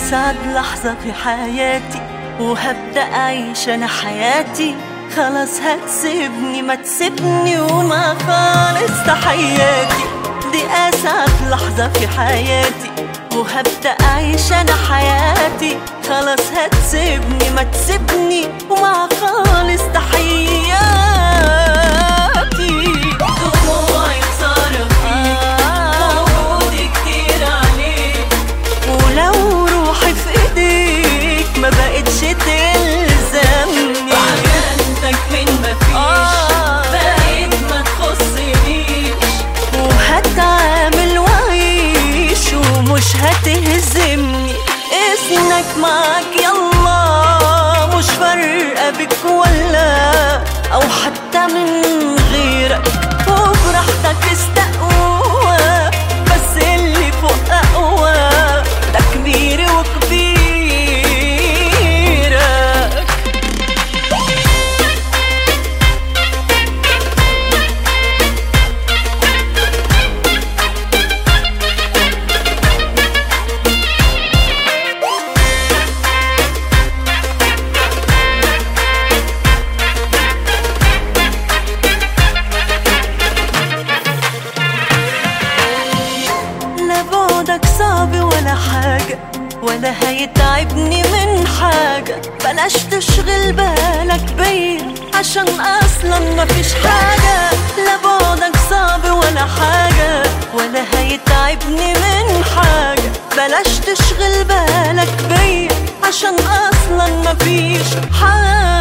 أسعد لحظة في حياتي وهبدأ أعيش أنا حياتي خلاص هتسيبني ما تسيبني وما خالص تحياتي دي أسعد لحظة في حياتي وهبدأ أعيش أنا حياتي خلاص هتسيبني ما تسيبني ومع خالص تحياتي دموعي خسارة فيك وجودي كتير عليك ولو روحي في ايديك ما بقتش تلزمني عجنتك من مفيش آه. بقيت ما تخصنيش وهتعامل وعيش ومش هتهزمني اسمك معاك يلا مش فارقة بك ولا أو حتى من غيرك وبراحتك استقوى بس اللي فوق أقوى ده كبير وكبيرك لا بعدك صعب ولا حاجة ولا هيتعبني من حاجة بلاش تشغل بالك بيا عشان أصلا مفيش حاجة لا بعدك صعب ولا حاجة ولا هيتعبني من حاجة بلاش تشغل بالك بيا عشان أصلا مفيش حاجة